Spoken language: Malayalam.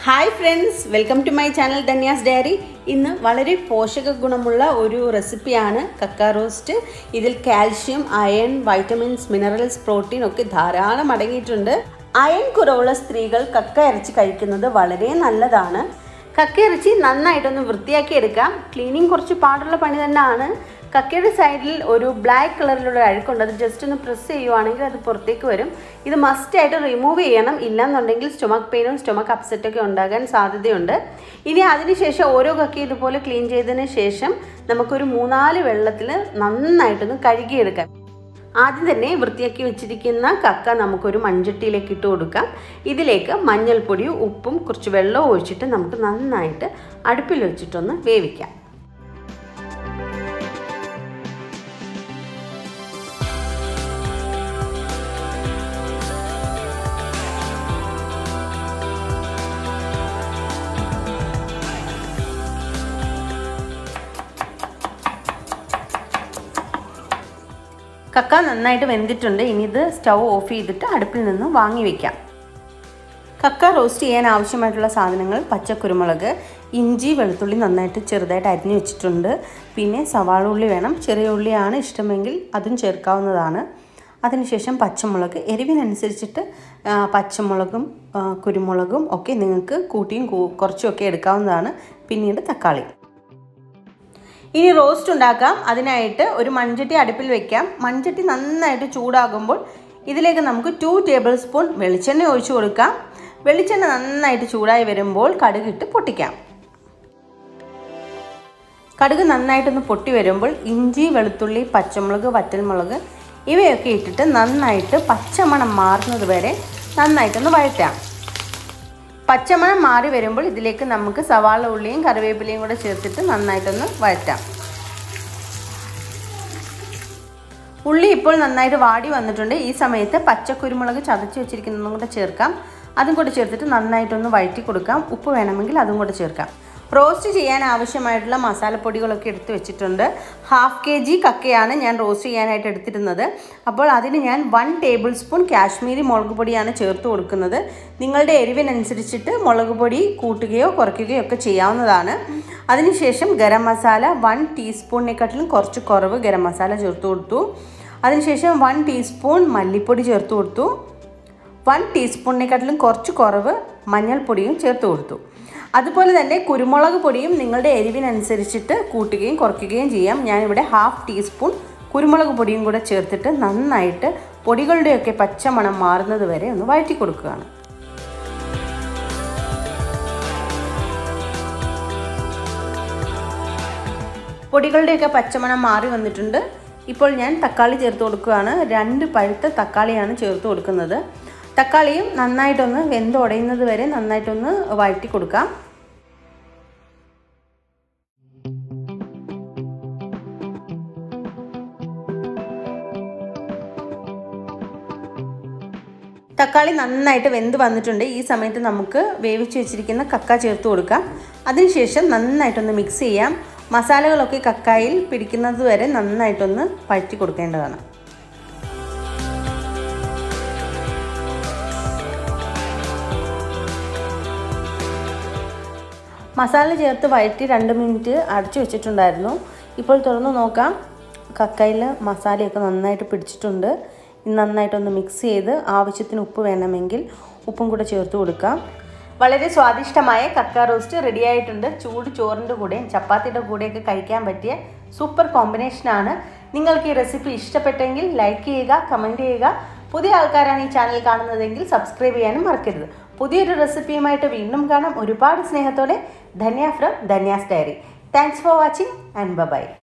hi friends welcome to my channel Dhanya's diary ഇന്ന് വളരെ പോഷക ഗുണമുള്ള ഒരു റെസിപ്പിയാണ് കക്ക റോസ്റ്റ് ഇതിൽ calcium iron vitamins minerals protein ഒക്കെ ധാരാളം അടങ്ങിയിട്ടുണ്ട് അയൺ കുറവുള്ള സ്ത്രീകൾ കക്ക ഇറച്ചി കഴിക്കുന്നത് വളരെ നല്ലതാണ് കക്ക ഇറച്ചി നന്നായിട്ടൊന്ന് വൃത്തിയാക്കി എടുക്കാം ക്ലീനിങ് കുറച്ച് പാടുള്ള പണി തന്നെയാണ് കക്കയുടെ സൈഡിൽ ഒരു ബ്ലാക്ക് കളറിലുള്ള അഴുക്കുണ്ട് അത് ജസ്റ്റ് ഒന്ന് പ്രസ് ചെയ്യുവാണെങ്കിൽ അത് പുറത്തേക്ക് വരും ഇത് മസ്റ്റായിട്ട് റിമൂവ് ചെയ്യണം ഇല്ലാന്നുണ്ടെങ്കിൽ സ്റ്റൊമക്ക് പെയിനും സ്റ്റൊമക്ക് അപ്സെറ്റൊക്കെ ഉണ്ടാകാൻ സാധ്യതയുണ്ട് ഇനി അതിനുശേഷം ഓരോ കക്കി ഇതുപോലെ ക്ലീൻ ചെയ്തതിന് ശേഷം നമുക്കൊരു മൂന്നാല് വെള്ളത്തിൽ നന്നായിട്ടൊന്ന് കഴുകിയെടുക്കാം ആദ്യം തന്നെ വൃത്തിയാക്കി വെച്ചിരിക്കുന്ന കക്ക നമുക്കൊരു മൺചട്ടിയിലേക്ക് ഇട്ട് കൊടുക്കാം ഇതിലേക്ക് മഞ്ഞൾപ്പൊടിയും ഉപ്പും കുറച്ച് വെള്ളവും ഒഴിച്ചിട്ട് നമുക്ക് നന്നായിട്ട് അടുപ്പിൽ വെച്ചിട്ടൊന്ന് വേവിക്കാം കക്ക നന്നായിട്ട് വെന്തിട്ടുണ്ട് ഇനി ഇത് സ്റ്റൗ ഓഫ് ചെയ്തിട്ട് അടുപ്പിൽ നിന്ന് വാങ്ങി വെക്കാം കക്ക റോസ്റ്റ് ചെയ്യാൻ ആവശ്യമായിട്ടുള്ള സാധനങ്ങൾ പച്ചക്കുരുമുളക് ഇഞ്ചി വെളുത്തുള്ളി നന്നായിട്ട് ചെറുതായിട്ട് അരിഞ്ഞു വെച്ചിട്ടുണ്ട് പിന്നെ സവാള ഉള്ളി വേണം ചെറിയ ഉള്ളിയാണ് ഇഷ്ടമെങ്കിൽ അതും ചേർക്കാവുന്നതാണ് അതിനുശേഷം പച്ചമുളക് എരിവിനനുസരിച്ചിട്ട് പച്ചമുളകും കുരുമുളകും ഒക്കെ നിങ്ങൾക്ക് കൂട്ടിയും കുറച്ചുമൊക്കെ എടുക്കാവുന്നതാണ് പിന്നീട് തക്കാളി ഇനി റോസ്റ്റ് ഉണ്ടാക്കാം അതിനായിട്ട് ഒരു മൺചട്ടി അടുപ്പിൽ വെക്കാം മൺചട്ടി നന്നായിട്ട് ചൂടാകുമ്പോൾ ഇതിലേക്ക് നമുക്ക് ടു ടേബിൾ സ്പൂൺ വെളിച്ചെണ്ണ ഒഴിച്ചു കൊടുക്കാം വെളിച്ചെണ്ണ നന്നായിട്ട് ചൂടായി വരുമ്പോൾ കടുകിട്ട് പൊട്ടിക്കാം കടുക് നന്നായിട്ടൊന്ന് പൊട്ടി വരുമ്പോൾ ഇഞ്ചി വെളുത്തുള്ളി പച്ചമുളക് വറ്റൽമുളക് ഇവയൊക്കെ ഇട്ടിട്ട് നന്നായിട്ട് പച്ചമണം മാറുന്നത് വരെ നന്നായിട്ടൊന്ന് വഴറ്റാം പച്ചമണം മാറി വരുമ്പോൾ ഇതിലേക്ക് നമുക്ക് സവാള ഉള്ളിയും കറിവേപ്പിലയും കൂടെ ചേർത്തിട്ട് നന്നായിട്ടൊന്ന് വഴറ്റാം ഉള്ളി ഇപ്പോൾ നന്നായിട്ട് വാടി വന്നിട്ടുണ്ട് ഈ സമയത്ത് പച്ചക്കുരുമുളക് ചതച്ച് വെച്ചിരിക്കുന്നതും കൂടെ ചേർക്കാം അതും കൂടെ ചേർത്തിട്ട് നന്നായിട്ടൊന്ന് വഴറ്റി കൊടുക്കാം ഉപ്പ് വേണമെങ്കിൽ അതും കൂടെ ചേർക്കാം റോസ്റ്റ് ചെയ്യാൻ ആവശ്യമായിട്ടുള്ള മസാലപ്പൊടികളൊക്കെ എടുത്ത് വെച്ചിട്ടുണ്ട് ഹാഫ് കെ ജി കക്കയാണ് ഞാൻ റോസ്റ്റ് ചെയ്യാനായിട്ട് എടുത്തിരുന്നത് അപ്പോൾ അതിന് ഞാൻ വൺ ടേബിൾ സ്പൂൺ കാശ്മീരി മുളക് പൊടിയാണ് ചേർത്ത് കൊടുക്കുന്നത് നിങ്ങളുടെ എരിവിനനുസരിച്ചിട്ട് മുളക് പൊടി കൂട്ടുകയോ കുറയ്ക്കുകയോ ഒക്കെ ചെയ്യാവുന്നതാണ് അതിനുശേഷം ഗരം മസാല വൺ ടീസ്പൂണിനെക്കാട്ടിലും കുറച്ച് കുറവ് ഗരം മസാല ചേർത്ത് കൊടുത്തു അതിനുശേഷം വൺ ടീസ്പൂൺ മല്ലിപ്പൊടി ചേർത്ത് കൊടുത്തു വൺ ടീസ്പൂണിനെക്കാട്ടിലും കുറച്ച് കുറവ് മഞ്ഞൾപ്പൊടിയും ചേർത്ത് കൊടുത്തു അതുപോലെ തന്നെ കുരുമുളക് പൊടിയും നിങ്ങളുടെ എരിവിനനുസരിച്ചിട്ട് കൂട്ടുകയും കുറയ്ക്കുകയും ചെയ്യാം ഞാനിവിടെ ഹാഫ് ടീസ്പൂൺ കുരുമുളക് പൊടിയും കൂടെ ചേർത്തിട്ട് നന്നായിട്ട് പൊടികളുടെയൊക്കെ പച്ചമണം മാറുന്നത് വരെ ഒന്ന് വഴറ്റി കൊടുക്കുകയാണ് പൊടികളുടെയൊക്കെ പച്ചമണം മാറി വന്നിട്ടുണ്ട് ഇപ്പോൾ ഞാൻ തക്കാളി ചേർത്ത് കൊടുക്കുകയാണ് രണ്ട് പഴുത്ത തക്കാളിയാണ് ചേർത്ത് കൊടുക്കുന്നത് തക്കാളിയും നന്നായിട്ടൊന്ന് വെന്തുടയുന്നത് വരെ നന്നായിട്ടൊന്ന് വഴറ്റി കൊടുക്കാം തക്കാളി നന്നായിട്ട് വെന്ത് വന്നിട്ടുണ്ട് ഈ സമയത്ത് നമുക്ക് വേവിച്ച് വെച്ചിരിക്കുന്ന കക്ക ചേർത്ത് കൊടുക്കാം അതിനുശേഷം നന്നായിട്ടൊന്ന് മിക്സ് ചെയ്യാം മസാലകളൊക്കെ കക്കായിൽ പിടിക്കുന്നത് വരെ നന്നായിട്ടൊന്ന് പഴറ്റി കൊടുക്കേണ്ടതാണ് മസാല ചേർത്ത് വഴറ്റി രണ്ട് മിനിറ്റ് അടച്ചു വെച്ചിട്ടുണ്ടായിരുന്നു ഇപ്പോൾ തുറന്ന് നോക്കാം കക്കയിൽ മസാലയൊക്കെ നന്നായിട്ട് പിടിച്ചിട്ടുണ്ട് നന്നായിട്ടൊന്ന് മിക്സ് ചെയ്ത് ആവശ്യത്തിന് ഉപ്പ് വേണമെങ്കിൽ ഉപ്പും കൂടെ ചേർത്ത് കൊടുക്കാം വളരെ സ്വാദിഷ്ടമായ കക്ക റോസ്റ്റ് റെഡി ആയിട്ടുണ്ട് ചൂട് ചോറിൻ്റെ കൂടെയും ചപ്പാത്തിയുടെ കൂടെയൊക്കെ കഴിക്കാൻ പറ്റിയ സൂപ്പർ കോമ്പിനേഷനാണ് നിങ്ങൾക്ക് ഈ റെസിപ്പി ഇഷ്ടപ്പെട്ടെങ്കിൽ ലൈക്ക് ചെയ്യുക കമൻറ്റ് ചെയ്യുക പുതിയ ആൾക്കാരാണ് ഈ ചാനൽ കാണുന്നതെങ്കിൽ സബ്സ്ക്രൈബ് ചെയ്യാനും മറക്കരുത് പുതിയൊരു റെസിപ്പിയുമായിട്ട് വീണ്ടും കാണാം ഒരുപാട് സ്നേഹത്തോടെ Dhanya from Dhanya's diary thanks for watching and by